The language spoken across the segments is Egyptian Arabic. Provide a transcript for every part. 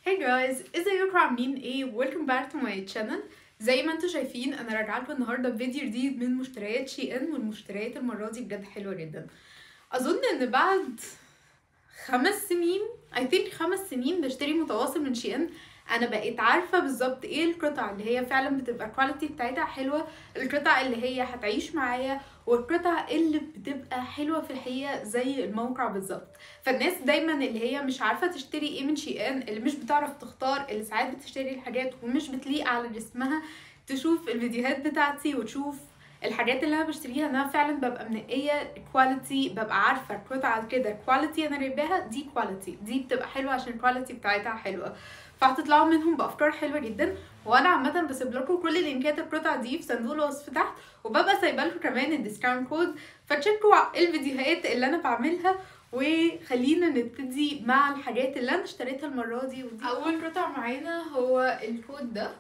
Hey guys ازيكم عاملين ايه welcome back to my channel زي ما انتم شايفين انا راجعه لكم النهارده بفيديو جديد من مشتريات شي ان والمشتريات المره دي بجد حلوه جدا اظن ان بعد خمس سنين I think خمس سنين بشتري متواصل من شي ان انا بقيت عارفه بالظبط ايه القطع اللي هي فعلا بتبقى الكواليتي بتاعتها حلوه القطع اللي هي هتعيش معايا والقطع اللي بتبقى حلوه في الحقيقه زي الموقع بالظبط فالناس دايما اللي هي مش عارفه تشتري ايه من شي ان اللي مش بتعرف تختار اللي ساعات بتشتري الحاجات ومش بتليق على جسمها تشوف الفيديوهات بتاعتي وتشوف الحاجات اللي انا بشتريها انا فعلا ببقى منقيه كواليتي ببقى عارفه القطعه كده كواليتي انا جايباها دي كواليتي دي بتبقى حلوه عشان الكواليتي بتاعتها حلوه فهتطلعوا منهم بافكار حلوه جدا وانا عامه بسيب لكم كل لينكات القطع دي في صندوق الوصف تحت وببقى سايبه لكم كمان الديسكاونت كود فتشيكوا الفيديوهات اللي انا بعملها وخلينا نبتدي مع الحاجات اللي انا اشتريتها المره دي ودي اول قطع معانا هو الكود ده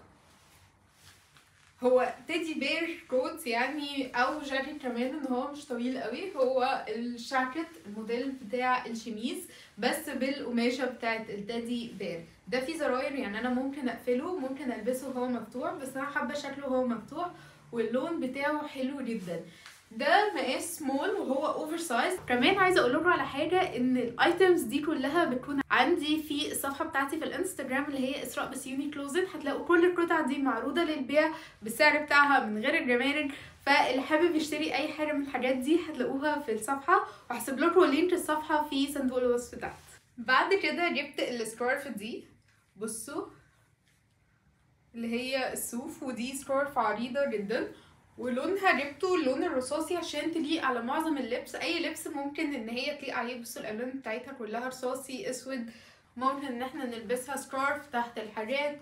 هو تيدي بير كوت يعني او جاكيت كمان ان هو مش طويل قوي هو الجاكيت الموديل بتاع الشميز بس بالقماشه بتاعت التيدي بير ده فيه زراير يعني انا ممكن اقفله ممكن البسه وهو مفتوح بس انا حابه شكله وهو مفتوح واللون بتاعه حلو جدا ده مقاس سمول وهو اوفر سايز كمان عايزه اقول لكم على حاجه ان الايتمز دي كلها بتكون عندي في الصفحه بتاعتي في الانستجرام اللي هي اسراء بسيوني كلوزت هتلاقوا كل القطع دي معروضه للبيع بالسعر بتاعها من غير الجمارك فاللي حابب يشتري اي حاجه من الحاجات دي هتلاقوها في الصفحه وهسيب لكم لينك الصفحه في صندوق الوصف تحت بعد كده جبت السكارف دي بصوا اللي هي الصوف ودي سكارف عريضه جدا ولونها جبته اللون الرصاصي عشان تليق على معظم اللبس اي لبس ممكن ان هي تليق عليه بصوا الالوان بتاعتها كلها رصاصي اسود ممكن ان احنا نلبسها سكارف تحت الحاجات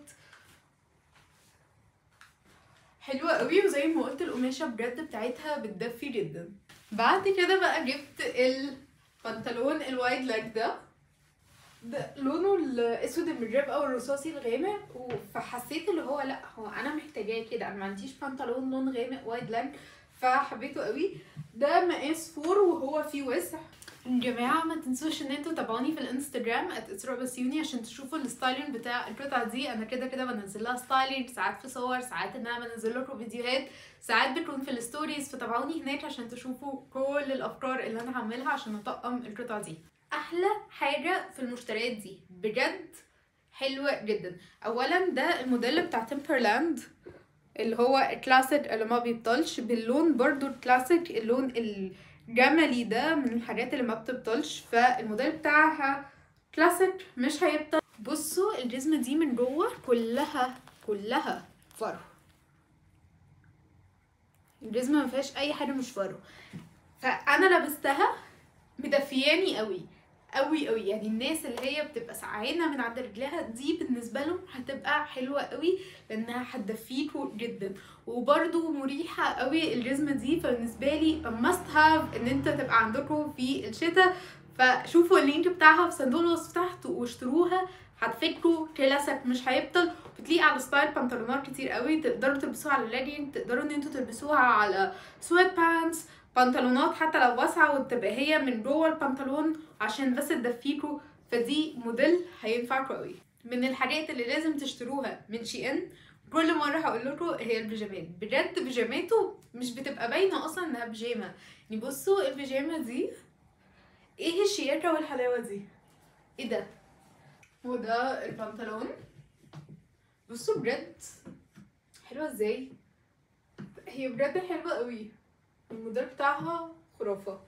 حلوة قوي وزي ما قلت القماشة بجد بتاعتها بتدفي جدا بعد كده بقى جبت البنطلون الوايد لايك ده ده لونه الاسود المجرب او الرصاصي الغامق فحسيت اللي هو لا هو انا محتاجاه كده انا ما عنديش بنطلون لون غامق وايد لاج فحبيته قوي ده مقاس فور وهو فيه وسع يا جماعة ما تنسوش ان انتوا تابعوني في الانستجرام @اسراء بسيوني عشان تشوفوا الستايلينج بتاع القطعة دي انا كده كده بنزل لها ستايلينج ساعات في صور ساعات ان انا بنزل لكم فيديوهات ساعات بتكون في الستوريز فتابعوني هناك عشان تشوفوا كل الافكار اللي انا هعملها عشان اطقم القطعة دي احلى حاجه في المشتريات دي بجد حلوه جدا اولا ده الموديل بتاع تمبرلاند اللي هو الكلاسيك اللي ما بيبطلش باللون برضو الكلاسيك اللون الجملي ده من الحاجات اللي ما بتبطلش فالموديل بتاعها كلاسيك مش هيبطل بصوا الجزمه دي من جوه كلها كلها فرو الجزمه ما فيهاش اي حاجه مش فرو فانا لبستها مدفياني قوي قوي قوي يعني الناس اللي هي بتبقى سعانه من عند رجلها دي بالنسبه لهم هتبقى حلوه قوي لانها هتدفيكوا جدا وبرده مريحه قوي الجزمه دي فبالنسبه لي ماست هاف ان انت تبقى عندكم في الشتاء فشوفوا اللينك بتاعها في صندوق الوصف تحت واشتروها هتفكوا كلاسيك مش هيبطل بتليق على ستايل بنطلونات كتير قوي تقدروا تلبسوها على لاجين تقدروا ان انتوا تلبسوها على سويت بانس بنطلونات حتى لو واسعه وتبقى هي من جوه البنطلون عشان بس تدفيكوا فدي موديل هينفعكوا قوي من الحاجات اللي لازم تشتروها من شي ان كل مره هقول لكم هي البيجامات بجد بيجاماته مش بتبقى باينه اصلا انها بيجامه يعني بصوا البيجامه دي ايه الشياكه والحلاوه دي ايه ده وده البنطلون بصوا بجد حلوه ازاي هي بجد حلوه قوي الموديل بتاعها خرافة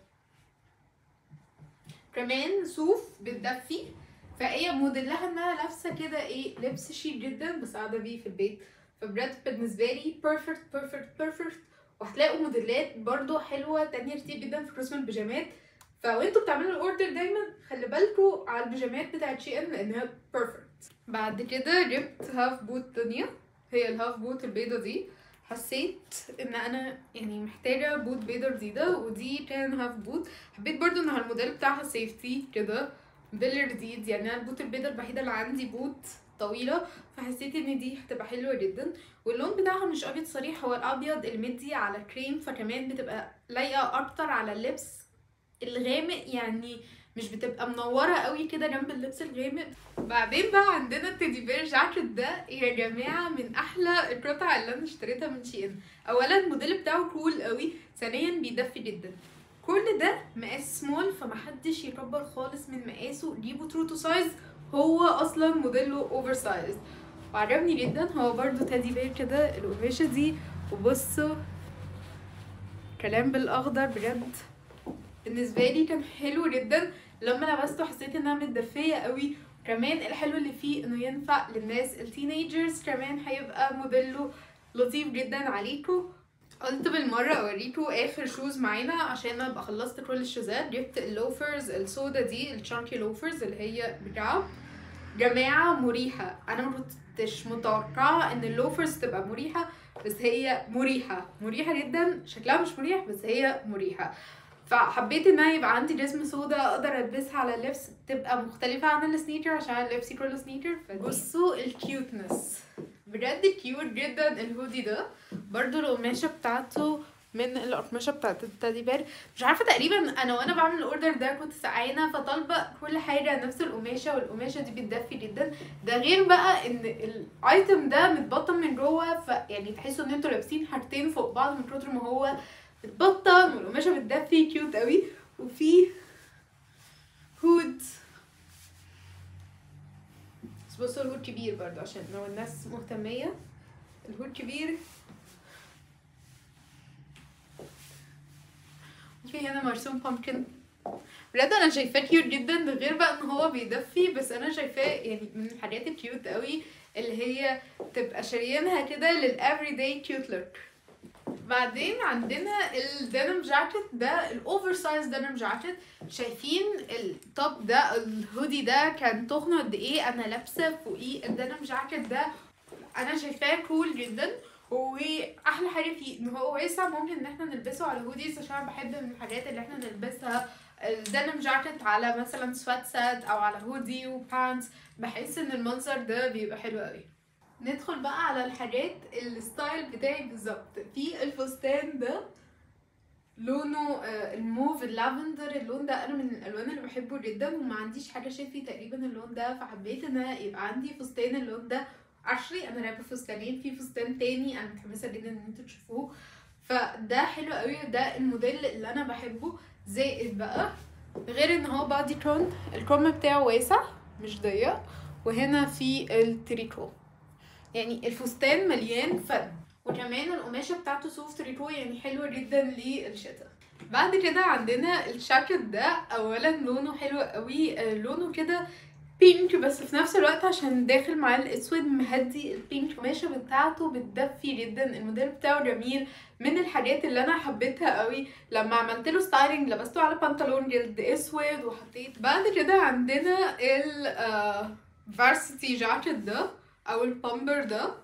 كمان صوف بتدفي فهي موديلها انها لابسه كده ايه لبس شيك جدا بس قاعده بيه في البيت فبجد بالنسبه لي بيرفكت بيرفكت بيرفكت وهتلاقوا موديلات برضو حلوه تانية كتير جدا في قسم البيجامات فوانتوا بتعملوا الاوردر دايما خلي بالكوا على البيجامات بتاعت شي ان لانها بيرفكت بعد كده جبت هاف بوت تانية هي الهاف بوت البيضه دي حسيت ان انا يعني محتاجه بوت بيضه جديده ودي كان هاف بوت حبيت برضو ان الموديل بتاعها سيفتي كده موديل جديد يعني انا البوت البيضه الوحيده اللي عندي بوت طويله فحسيت ان دي هتبقى حلوه جدا واللون بتاعها مش ابيض صريح هو الابيض المدي على كريم فكمان بتبقى لايقه اكتر على اللبس الغامق يعني مش بتبقى منوره قوي كده جنب اللبس الغامق بعدين بقى عندنا التيدي بير جاكيت ده يا جماعه من احلى القطع اللي انا اشتريتها من شي ان اولا الموديل بتاعه كول قوي ثانيا بيدفي جدا كل ده مقاس سمول فمحدش يكبر خالص من مقاسه جيبه ترو تو سايز هو اصلا موديله اوفر سايز وعجبني جدا هو برضو تادي بير كده القماشة دي وبصوا كلام بالاخضر بجد بالنسبة لي كان حلو جدا لما لبسته حسيت انها متدفية قوي كمان الحلو اللي فيه انه ينفع للناس التينيجرز كمان هيبقى موديله لطيف جدا عليكم قلت بالمرة اوريكم اخر شوز معانا عشان ابقى خلصت كل الشوزات جبت اللوفرز السودا دي الشانكي لوفرز اللي هي بكعب جماعة مريحة انا ما كنتش متوقعة ان اللوفرز تبقى مريحة بس هي مريحة مريحة جدا شكلها مش مريح بس هي مريحة فحبيت انها يبقى عندي جسم سودا اقدر البسها على اللبس تبقى مختلفة عن السنيكر عشان لبسي كله سنيكر بصوا الكيوتنس بجد كيوت جدا الهودي ده برضو القماشة بتاعته من القماشة بتاعت التادي بير مش عارفة تقريبا انا وانا بعمل الاوردر ده كنت سقعانة فطالبة كل حاجة نفس القماشة والقماشة دي بتدفي جدا ده غير بقى ان الايتم ده متبطن من جوه فيعني تحسوا ان انتوا لابسين حاجتين فوق بعض من كتر ما هو متبطن والقماشة بتدفي كيوت قوي وفي هود بس بصوا الهود كبير برضه عشان لو الناس مهتمية الهود كبير في هنا مرسوم بامكن بجد انا شايفاه كيوت جدا ده غير بقى ان هو بيدفي بس انا شايفاه يعني من الحاجات الكيوت قوي اللي هي تبقى شاريينها كده للافري داي كيوت لوك بعدين عندنا الدينم جاكيت ده الاوفر سايز دينم جاكيت شايفين التوب ده الهودي ده كان تخنه قد ايه انا لابسه فوقيه الدينم جاكيت ده انا شايفاه كول جدا واحلى حاجه فيه ان هو واسع ممكن ان احنا نلبسه على هوديز عشان أنا بحب من الحاجات اللي احنا نلبسها الدينم جاكيت على مثلا سوات سات او على هودي وبانس بحس ان المنظر ده بيبقى حلو قوي ندخل بقى على الحاجات الستايل بتاعي بالظبط في الفستان ده لونه آه، الموف اللافندر اللون ده انا من الالوان اللي بحبه جدا وما عنديش حاجه شايفي تقريبا اللون ده فحبيت ان أنا يبقى عندي فستان اللون ده عشري انا لعبه فستانين في فستان تاني انا متحمسه جدا ان انتوا تشوفوه فده حلو قوي ده الموديل اللي انا بحبه زائد بقى غير ان هو بادي كرون الكروم بتاعه واسع مش ضيق وهنا في التريكو يعني الفستان مليان فن وكمان القماشة بتاعته صوف تريكو يعني حلوة جدا للشتاء بعد كده عندنا الشاكيت ده اولا لونه حلو قوي آه، لونه كده بينك بس في نفس الوقت عشان داخل معاه الاسود مهدي البينك القماشة بتاعته بتدفي جدا الموديل بتاعه جميل من الحاجات اللي انا حبيتها قوي لما عملت له ستايلنج لبسته على بنطلون جلد اسود وحطيت بعد كده عندنا ال فارسيتي جاكيت ده او البامبر ده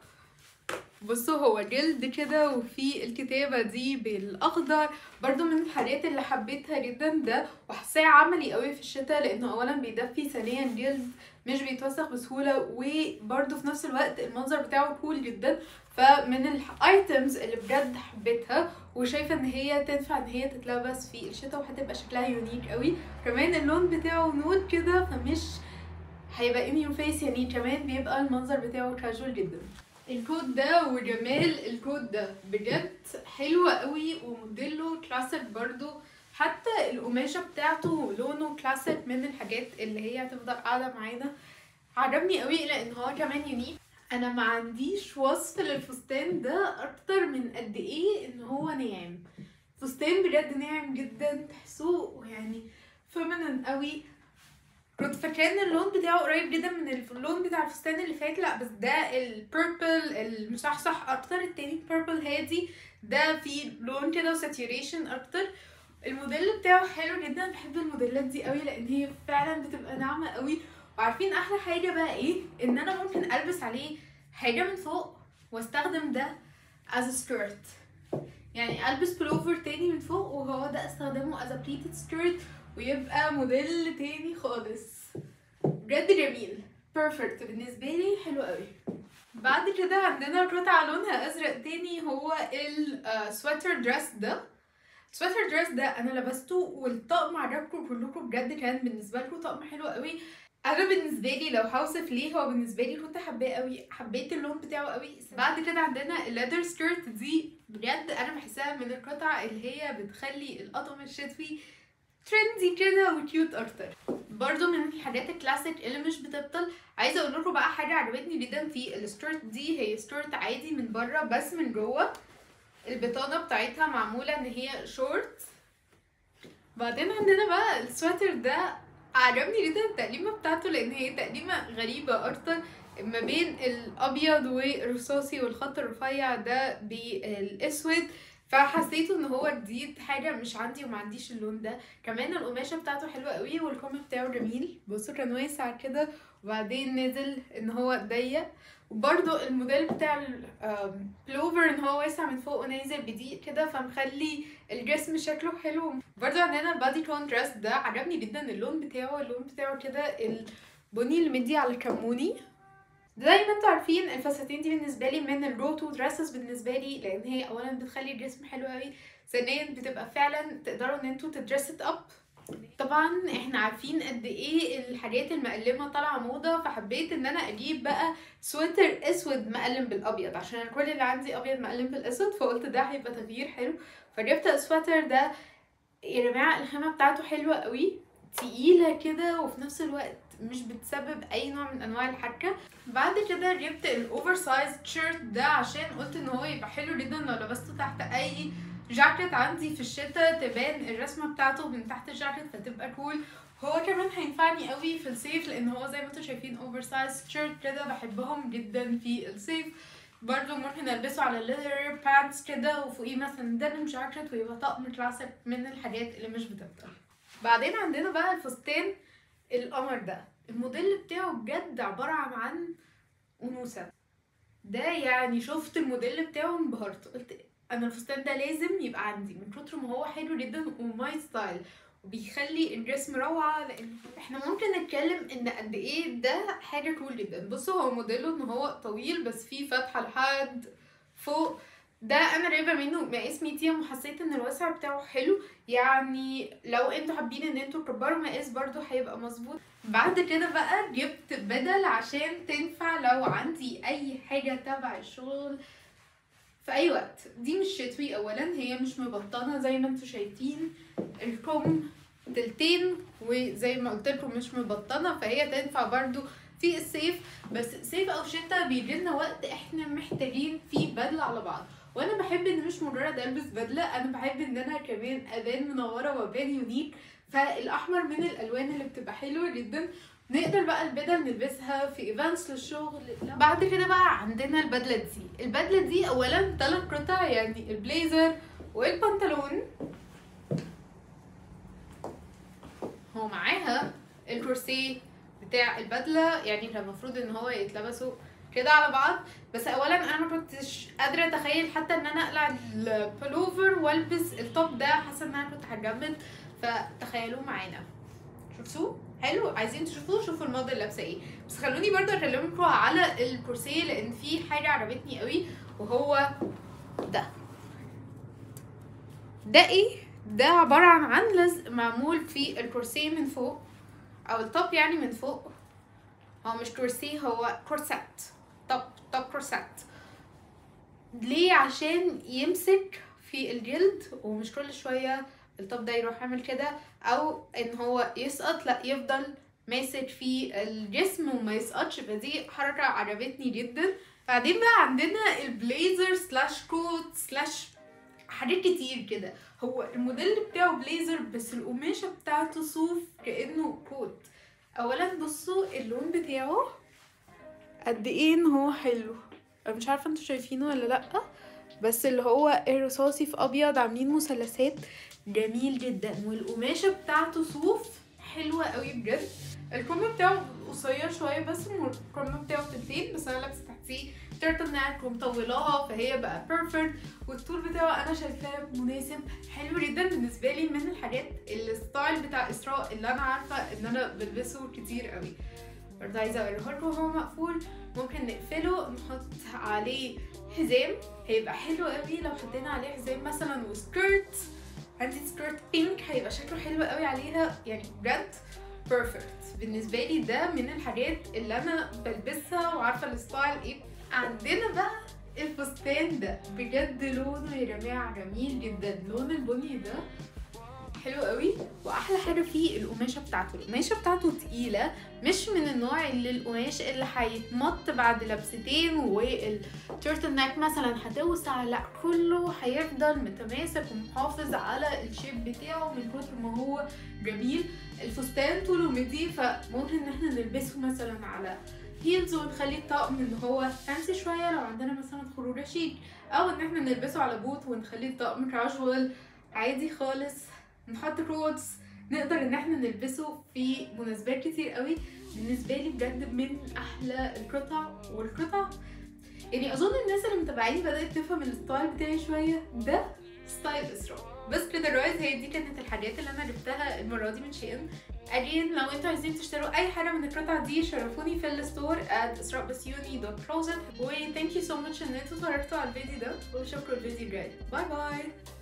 بصوا هو جلد كده وفي الكتابة دي بالاخضر برضو من الحاجات اللي حبيتها جدا ده وحاساه عملي قوي في الشتاء لانه اولا بيدفي ثانيا جلد مش بيتوسخ بسهولة وبرضو في نفس الوقت المنظر بتاعه كول جدا فمن الايتمز اللي بجد حبيتها وشايفه ان هي تنفع ان هي تتلبس في الشتاء وهتبقى شكلها يونيك قوي كمان اللون بتاعه نود كده فمش هيبقى ان يور فيس يعني كمان بيبقى المنظر بتاعه كاجوال جدا الكوت ده وجمال الكوت ده بجد حلو قوي وموديله كلاسيك برضو حتى القماشة بتاعته لونه كلاسيك من الحاجات اللي هي هتفضل قاعدة معانا عجبني قوي لان هو كمان يونيك انا ما عنديش وصف للفستان ده اكتر من قد ايه ان هو ناعم فستان بجد ناعم جدا تحسوه يعني فيمينين قوي كنت فاكره ان اللون بتاعه قريب جدا من اللون بتاع الفستان اللي فات لا بس ده البيربل المصحصح اكتر التاني بيربل هادي ده فيه لون كده وساتوريشن اكتر الموديل بتاعه حلو جدا بحب الموديلات دي قوي لان هي فعلا بتبقى ناعمه قوي وعارفين احلى حاجه بقى ايه ان انا ممكن البس عليه حاجه من فوق واستخدم ده as a skirt يعني البس بلوفر تاني من فوق وهو ده استخدمه as a pleated skirt ويبقى موديل تاني خالص بجد جميل بيرفكت بالنسبه لي حلو قوي بعد كده عندنا قطعة لونها ازرق تاني هو السويتر دريس ده سويتر دريس ده انا لبسته والطقم عجبكم كلكم بجد كان بالنسبه لكم طقم حلو قوي انا بالنسبه لي لو هوصف ليه هو بالنسبه لي كنت حباه قوي حبيت اللون بتاعه قوي بعد كده عندنا الليدر سكيرت دي بجد انا بحسها من القطع اللي هي بتخلي القطم الشتوي ترندي كده وكيوت اكتر برضو من الحاجات الكلاسيك اللي مش بتبطل عايزه اقول لكم بقى حاجه عجبتني جدا في السكيرت دي هي سكيرت عادي من بره بس من جوه البطانه بتاعتها معموله ان هي شورت بعدين عندنا بقى السواتر ده عجبني جدا التقليمه بتاعته لان هي تقليمه غريبه اكتر ما بين الابيض والرصاصي والخط الرفيع ده بالاسود فحسيته ان هو جديد حاجه مش عندي وما عنديش اللون ده كمان القماشه بتاعته حلوه قوي والكم بتاعه جميل بصوا كان واسع كده وبعدين نزل ان هو ضيق وبرده الموديل بتاع البلوفر ان هو واسع من فوق ونازل بضيق كده فمخلي الجسم شكله حلو برضو عندنا البادي كون دريس ده عجبني جدا اللون بتاعه اللون بتاعه كده البني اللي مدي على الكموني زي ما انتوا عارفين الفساتين دي بالنسبه لي من الرو تو دريسز بالنسبه لي لان هي اولا بتخلي الجسم حلو قوي ثانيا بتبقى فعلا تقدروا ان انتوا تدرس اب طبعا احنا عارفين قد ايه الحاجات المقلمه طالعه موضه فحبيت ان انا اجيب بقى سويتر اسود مقلم بالابيض عشان كل اللي عندي ابيض مقلم بالاسود فقلت ده هيبقى تغيير حلو فجبت السويتر ده يا جماعه الخامه بتاعته حلوه قوي تقيله كده وفي نفس الوقت مش بتسبب اي نوع من انواع الحركه بعد كده جبت الاوفر سايز شيرت ده عشان قلت ان هو يبقى حلو جدا لو لبسته تحت اي جاكيت عندي في الشتاء تبان الرسمه بتاعته من تحت الجاكيت فتبقى كول هو كمان هينفعني قوي في الصيف لان هو زي ما انتم شايفين اوفر سايز شيرت كده بحبهم جدا في الصيف برضو ممكن البسه على الليذر بانتس كده وفوقيه مثلا دينم جاكيت ويبقى طقم كلاسيك من الحاجات اللي مش بتبطل بعدين عندنا بقى الفستان القمر ده الموديل بتاعه بجد عبارة عن أنوثة ده يعني شفت الموديل بتاعه انبهرت قلت انا الفستان ده لازم يبقى عندي من كتر ما هو حلو جدا وماي ستايل وبيخلي الجسم روعة لان احنا ممكن نتكلم ان قد ايه ده حاجة كول جدا بصوا هو موديله ان هو طويل بس فيه فتحة لحد فوق ده انا جايبه منه مقاس ميديوم وحسيت ان الوسع بتاعه حلو يعني لو انتوا حابين ان انتوا تكبروا مقاس برضو هيبقى مظبوط بعد كده بقى جبت بدل عشان تنفع لو عندي اي حاجه تبع الشغل في اي وقت دي مش شتوي اولا هي مش مبطنه زي ما انتوا شايفين الكم تلتين وزي ما قلت لكم مش مبطنه فهي تنفع برضو في الصيف بس صيف او شتاء بيجيلنا وقت احنا محتاجين فيه بدله على بعض وانا بحب ان مش مجرد البس بدله انا بحب ان انا كمان ابان منوره وابان يونيك فالاحمر من الالوان اللي بتبقى حلوه جدا نقدر بقى البدل نلبسها في ايفنتس للشغل بعد كده بقى عندنا البدله دي البدله دي اولا ثلاث قطع يعني البليزر والبنطلون هو معاها الكرسي بتاع البدله يعني كان المفروض ان هو يتلبسوا كده على بعض بس اولا انا ما كنتش قادره اتخيل حتى ان انا اقلع البلوفر والبس التوب ده حاسه ان انا كنت هتجمد فتخيلوه معانا شفتوه حلو عايزين تشوفوه شوفوا الموديل لابسه ايه بس خلوني برضو اكلمكم على الكرسي لان في حاجه عجبتني قوي وهو ده ده ايه ده عباره عن عن لزق معمول في الكرسي من فوق او التوب يعني من فوق هو مش كرسي هو كورسات توب توب كورسات ليه عشان يمسك في الجلد ومش كل شويه التوب ده يروح عامل كده او ان هو يسقط لا يفضل ماسك في الجسم وما يسقطش فدي حركه عجبتني جدا بعدين بقى عندنا البليزر سلاش كوت سلاش حاجات كتير كده هو الموديل بتاعه بليزر بس القماشه بتاعته صوف كانه كوت اولا بصوا اللون بتاعه قد ايه ان هو حلو انا مش عارفه انتوا شايفينه ولا لا بس اللي هو الرصاصي في ابيض عاملين مثلثات جميل جدا والقماشه بتاعته صوف حلوه قوي بجد الكم بتاعه قصير شويه بس الكم بتاعه تلتين بس انا لابسه تحتيه تيرت انها مطولاها فهي بقى بيرفكت والطول بتاعه انا شايفاه مناسب حلو جدا بالنسبه لي من الحاجات الستايل بتاع اسراء اللي انا عارفه ان انا بلبسه كتير قوي برضه عايزه اوريه لكم وهو مقفول ممكن نقفله نحط عليه حزام هيبقى حلو قوي لو حطينا عليه حزام مثلا وسكيرت عندي سكيرت بينك هيبقى شكله حلو قوي عليها يعني بجد بيرفكت بالنسبه لي ده من الحاجات اللي انا بلبسها وعارفه الستايل ايه عندنا بقى الفستان ده بجد لونه يا جماعه جميل جدا لون البني ده حلو قوي واحلى حاجه فيه القماشه بتاعته القماشه بتاعته تقيله مش من النوع اللي القماش اللي هيتمط بعد لبستين والتيرتل ناك مثلا هتوسع لا كله هيفضل متماسك ومحافظ على الشيب بتاعه من كتر ما هو جميل الفستان طوله مدي فممكن ان احنا نلبسه مثلا على هيلز ونخلي الطقم ان هو فانسي شويه لو عندنا مثلا خروجه شيك او ان احنا نلبسه على بوت ونخلي الطقم كاجوال عادي خالص نحط كوتس نقدر ان احنا نلبسه في مناسبات كتير قوي بالنسبه لي بجد من احلى القطع والقطع يعني اظن الناس اللي متابعيني بدات تفهم الستايل بتاعي شويه ده ستايل اسراء بس كده رايز هي دي كانت الحاجات اللي انا جبتها المره دي من شين اجين لو انتوا عايزين تشتروا اي حاجه من القطع دي شرفوني في الستور at اسرائبسيوني.closet باي ثانك يو سو ماتش ان انتوا اتفرجتوا على الفيديو ده واشوفكم الفيديو الجاي باي باي